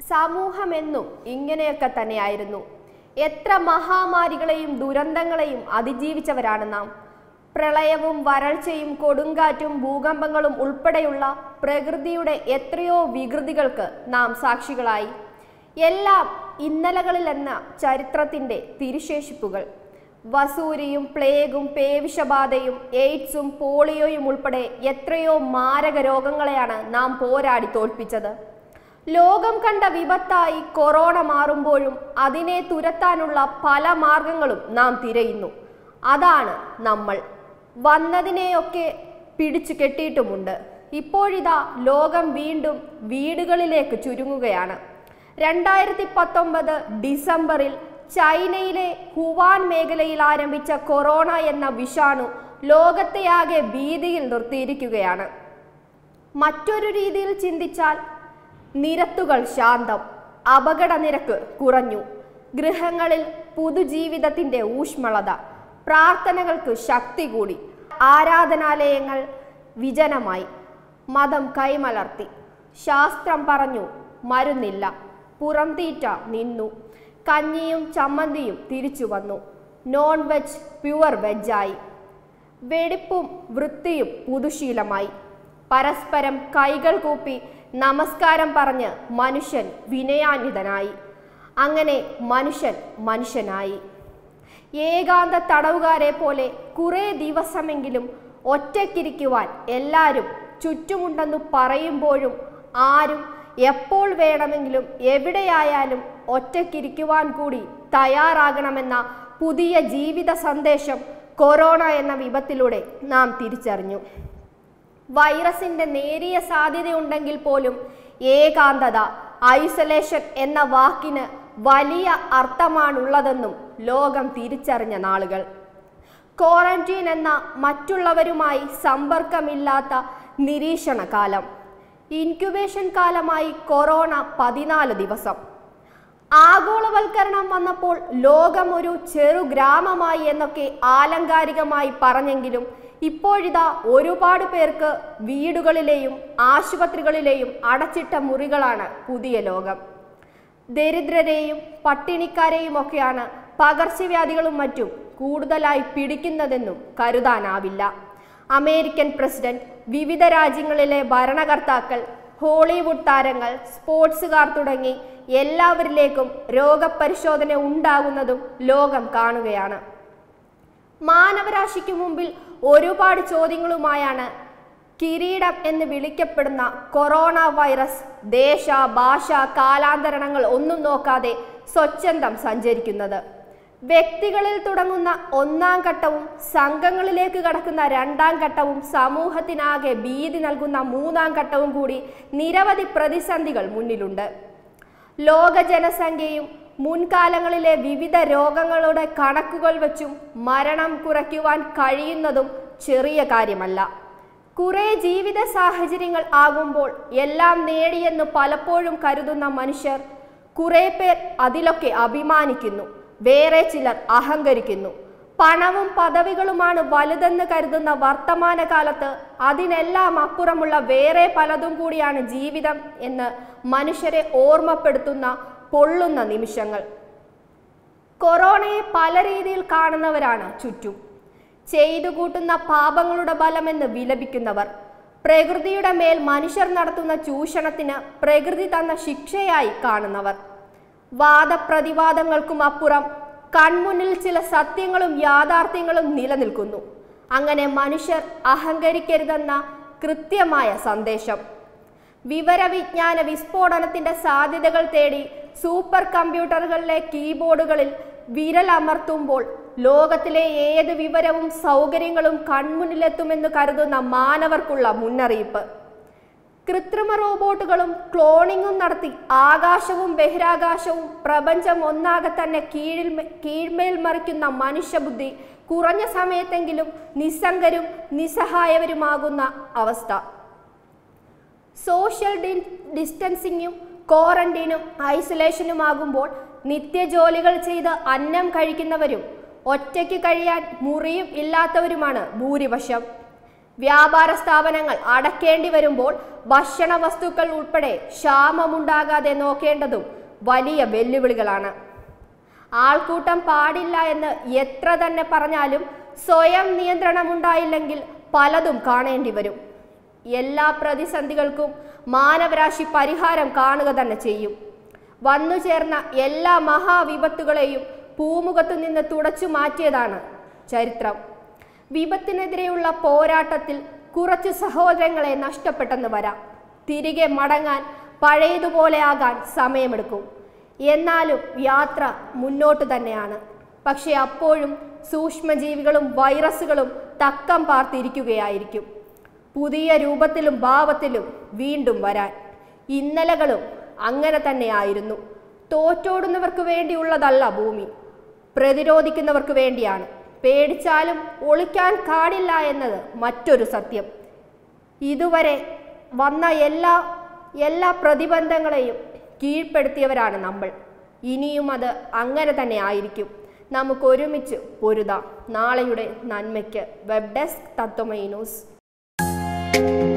സമൂഹമെന്നും ഇങ്ങനെയൊക്കെ തന്നെയായിരുന്നു എത്ര മഹാമാരികളെയും ദുരന്തങ്ങളെയും അതിജീവിച്ചവരാണ് നാം പ്രളയവും വരൾച്ചയും കൊടുങ്കാറ്റും ഭൂകമ്പങ്ങളും ഉൾപ്പെടെയുള്ള പ്രകൃതിയുടെ എത്രയോ വികൃതികൾക്ക് നാം സാക്ഷികളായി എല്ലാം ഇന്നലകളിലെന്ന ചരിത്രത്തിന്റെ തിരുശേഷിപ്പുകൾ വസൂരിയും പ്ലേഗും പേവിഷബാധയും എയ്ഡ്സും പോളിയോയും ഉൾപ്പെടെ എത്രയോ മാരക രോഗങ്ങളെയാണ് നാം പോരാടി തോൽപ്പിച്ചത് ലോകം കണ്ട വിപത്തായി കൊറോണ മാറുമ്പോഴും അതിനെ തുരത്താനുള്ള പല മാർഗങ്ങളും നാം തിരയുന്നു അതാണ് നമ്മൾ വന്നതിനെയൊക്കെ പിടിച്ചു കെട്ടിയിട്ടുമുണ്ട് ഇപ്പോഴിതാ ലോകം വീണ്ടും വീടുകളിലേക്ക് ചുരുങ്ങുകയാണ് രണ്ടായിരത്തി പത്തൊമ്പത് ഡിസംബറിൽ ചൈനയിലെ ഹുവാൻ മേഖലയിൽ ആരംഭിച്ച കൊറോണ എന്ന വിഷാണു ലോകത്തെയാകെ ഭീതിയിൽ നിർത്തിയിരിക്കുകയാണ് മറ്റൊരു രീതിയിൽ ചിന്തിച്ചാൽ നിരത്തുകൾ ശാന്തം അപകട നിരക്ക് കുറഞ്ഞു ഗൃഹങ്ങളിൽ പുതുജീവിതത്തിന്റെ ഊഷ്മളത പ്രാർത്ഥനകൾക്ക് ശക്തി കൂടി ആരാധനാലയങ്ങൾ വിജനമായി മതം കൈമലർത്തി ശാസ്ത്രം പറഞ്ഞു മരുന്നില്ല പുറംതീറ്റ നിന്നു കഞ്ഞിയും ചമ്മന്തിയും തിരിച്ചു വന്നു നോൺ വെജ് പ്യുവർ വെജായി വെടിപ്പും വൃത്തിയും പുതുശീലമായി പരസ്പരം കൈകൾ കൂപ്പി നമസ്കാരം പറഞ്ഞ് മനുഷ്യൻ വിനയാന്വിതനായി അങ്ങനെ മനുഷ്യൻ മനുഷ്യനായി ഏകാന്ത തടവുകാരെ പോലെ കുറേ ദിവസമെങ്കിലും ഒറ്റയ്ക്കിരിക്കുവാൻ എല്ലാവരും ചുറ്റുമുണ്ടെന്നു പറയുമ്പോഴും ആരും എപ്പോൾ വേണമെങ്കിലും എവിടെയായാലും ഒറ്റയ്ക്കിരിക്കുവാൻ കൂടി തയ്യാറാകണമെന്ന പുതിയ ജീവിത സന്ദേശം കൊറോണ എന്ന വിപത്തിലൂടെ നാം തിരിച്ചറിഞ്ഞു വൈറസിന്റെ നേരിയ സാധ്യതയുണ്ടെങ്കിൽ പോലും ഏകാന്തത ഐസൊലേഷൻ എന്ന വാക്കിന് വലിയ അർത്ഥമാണുള്ളതെന്നും ലോകം തിരിച്ചറിഞ്ഞ നാളുകൾ ക്വാറന്റീൻ എന്ന മറ്റുള്ളവരുമായി സമ്പർക്കമില്ലാത്ത നിരീക്ഷണ കാലം ഇൻക്യുബേഷൻ കാലമായി കൊറോണ പതിനാല് ദിവസം ആഗോളവൽക്കരണം വന്നപ്പോൾ ലോകം ഒരു ചെറു ഗ്രാമമായി എന്നൊക്കെ ആലങ്കാരികമായി പറഞ്ഞെങ്കിലും ഇപ്പോഴിതാ ഒരുപാട് പേർക്ക് വീടുകളിലെയും ആശുപത്രികളിലെയും അടച്ചിട്ട മുറികളാണ് പുതിയ ലോകം ദരിദ്രരെയും പട്ടിണിക്കാരെയും ഒക്കെയാണ് പകർച്ചവ്യാധികളും മറ്റും കൂടുതലായി പിടിക്കുന്നതെന്നും കരുതാനാവില്ല അമേരിക്കൻ പ്രസിഡന്റ് വിവിധ രാജ്യങ്ങളിലെ ഭരണകർത്താക്കൾ ഹോളിവുഡ് താരങ്ങൾ സ്പോർട്സുകാർ തുടങ്ങി എല്ലാവരിലേക്കും രോഗപരിശോധന ഉണ്ടാകുന്നതും ലോകം കാണുകയാണ് മാനവരാശിക്ക് മുമ്പിൽ ഒരുപാട് ചോദ്യങ്ങളുമായാണ് കിരീടം എന്ന് വിളിക്കപ്പെടുന്ന കൊറോണ വൈറസ് ദേശ ഭാഷ കാലാന്തരണങ്ങൾ ഒന്നും നോക്കാതെ സ്വച്ഛന്തം സഞ്ചരിക്കുന്നത് വ്യക്തികളിൽ തുടങ്ങുന്ന ഒന്നാം ഘട്ടവും സംഘങ്ങളിലേക്ക് കടക്കുന്ന രണ്ടാം ഘട്ടവും സമൂഹത്തിനാകെ ഭീതി നൽകുന്ന മൂന്നാം ഘട്ടവും കൂടി നിരവധി പ്രതിസന്ധികൾ മുന്നിലുണ്ട് ലോക ജനസംഖ്യയും മുൻകാലങ്ങളിലെ വിവിധ രോഗങ്ങളുടെ കണക്കുകൾ വെച്ചും മരണം കുറയ്ക്കുവാൻ കഴിയുന്നതും ചെറിയ കാര്യമല്ല കുറെ ജീവിത സാഹചര്യങ്ങൾ ആകുമ്പോൾ എല്ലാം നേടിയെന്ന് പലപ്പോഴും കരുതുന്ന മനുഷ്യർ കുറെ പേർ അതിലൊക്കെ അഭിമാനിക്കുന്നു വേറെ ചിലർ അഹങ്കരിക്കുന്നു പണവും പദവികളുമാണ് വലുതെന്ന് കരുതുന്ന വർത്തമാനകാലത്ത് അതിനെല്ലാം അപ്പുറമുള്ള വേറെ പലതും കൂടിയാണ് ജീവിതം എന്ന് മനുഷ്യരെ ഓർമ്മപ്പെടുത്തുന്ന പൊള്ളുന്ന നിമിഷങ്ങൾ കൊറോണയെ പല രീതിയിൽ കാണുന്നവരാണ് ചുറ്റും ചെയ്തു കൂട്ടുന്ന പാപങ്ങളുടെ ബലമെന്ന് വിലപിക്കുന്നവർ പ്രകൃതിയുടെ മേൽ മനുഷ്യർ നടത്തുന്ന ചൂഷണത്തിന് പ്രകൃതി തന്ന ശിക്ഷയായി കാണുന്നവർ വാദപ്രതിവാദങ്ങൾക്കും അപ്പുറം കൺമുന്നിൽ ചില സത്യങ്ങളും യാഥാർത്ഥ്യങ്ങളും നിലനിൽക്കുന്നു അങ്ങനെ മനുഷ്യർ അഹങ്കരിക്കരുതെന്ന കൃത്യമായ സന്ദേശം വിവരവിജ്ഞാന വിസ്ഫോടനത്തിന്റെ സാധ്യതകൾ തേടി സൂപ്പർ കമ്പ്യൂട്ടറുകളിലെ കീബോർഡുകളിൽ വിരലമർത്തുമ്പോൾ ലോകത്തിലെ ഏത് വിവരവും സൗകര്യങ്ങളും കൺമുന്നിലെത്തുമെന്ന് കരുതുന്ന മാനവർക്കുള്ള മുന്നറിയിപ്പ് കൃത്രിമ റോബോട്ടുകളും ക്ലോണിങ്ങും നടത്തി ആകാശവും ബഹിരാകാശവും പ്രപഞ്ചം ഒന്നാകെ തന്നെ കീഴിൽ കീഴ്മേൽ മറിക്കുന്ന മനുഷ്യബുദ്ധി കുറഞ്ഞ സമയത്തെങ്കിലും നിസ്സംഗരും നിസ്സഹായവരുമാകുന്ന അവസ്ഥ സോഷ്യൽ ഡി ഡിസ്റ്റൻസിങ്ങും ക്വാറന്റീനും ഐസൊലേഷനുമാകുമ്പോൾ നിത്യജോലികൾ ചെയ്ത് അന്നം കഴിക്കുന്നവരും ഒറ്റയ്ക്ക് കഴിയാൻ മുറിയും ഇല്ലാത്തവരുമാണ് ഭൂരിപക്ഷം വ്യാപാര സ്ഥാപനങ്ങൾ അടക്കേണ്ടി വരുമ്പോൾ ഭക്ഷണ വസ്തുക്കൾ ഉൾപ്പെടെ ക്ഷാമമുണ്ടാകാതെ നോക്കേണ്ടതും വലിയ വെല്ലുവിളികളാണ് ആൾക്കൂട്ടം പാടില്ല എന്ന് എത്ര തന്നെ പറഞ്ഞാലും സ്വയം നിയന്ത്രണമുണ്ടായില്ലെങ്കിൽ പലതും കാണേണ്ടി വരും എല്ലാ പ്രതിസന്ധികൾക്കും മാനവരാശി പരിഹാരം കാണുക തന്നെ ചെയ്യും വന്നു ചേർന്ന എല്ലാ മഹാവിപത്തുകളെയും പൂമുഖത്തു നിന്ന് തുടച്ചു മാറ്റിയതാണ് ചരിത്രം വിപത്തിനെതിരെയുള്ള പോരാട്ടത്തിൽ കുറച്ച് സഹോദരങ്ങളെ നഷ്ടപ്പെട്ടെന്ന് വരാം തിരികെ മടങ്ങാൻ പഴയതുപോലെ ആകാൻ സമയമെടുക്കും എന്നാലും യാത്ര മുന്നോട്ട് തന്നെയാണ് പക്ഷെ അപ്പോഴും സൂക്ഷ്മജീവികളും വൈറസുകളും തക്കം പാർത്തിരിക്കുകയായിരിക്കും പുതിയ രൂപത്തിലും ഭാവത്തിലും വീണ്ടും വരാൻ ഇന്നലകളും അങ്ങനെ തന്നെയായിരുന്നു തോറ്റോടുന്നവർക്ക് വേണ്ടിയുള്ളതല്ല ഭൂമി പ്രതിരോധിക്കുന്നവർക്ക് വേണ്ടിയാണ് പേടിച്ചാലും ഒളിക്കാൻ കാടില്ല എന്നത് മറ്റൊരു സത്യം ഇതുവരെ വന്ന എല്ലാ എല്ലാ പ്രതിബന്ധങ്ങളെയും കീഴ്പ്പെടുത്തിയവരാണ് നമ്മൾ ഇനിയും അത് അങ്ങനെ തന്നെ ആയിരിക്കും നമുക്ക് ഒരുമിച്ച് പൊരുതാം നാളെയുടെ നന്മയ്ക്ക് വെബ് ഡെസ്ക് തത്വമൈ ന്യൂസ്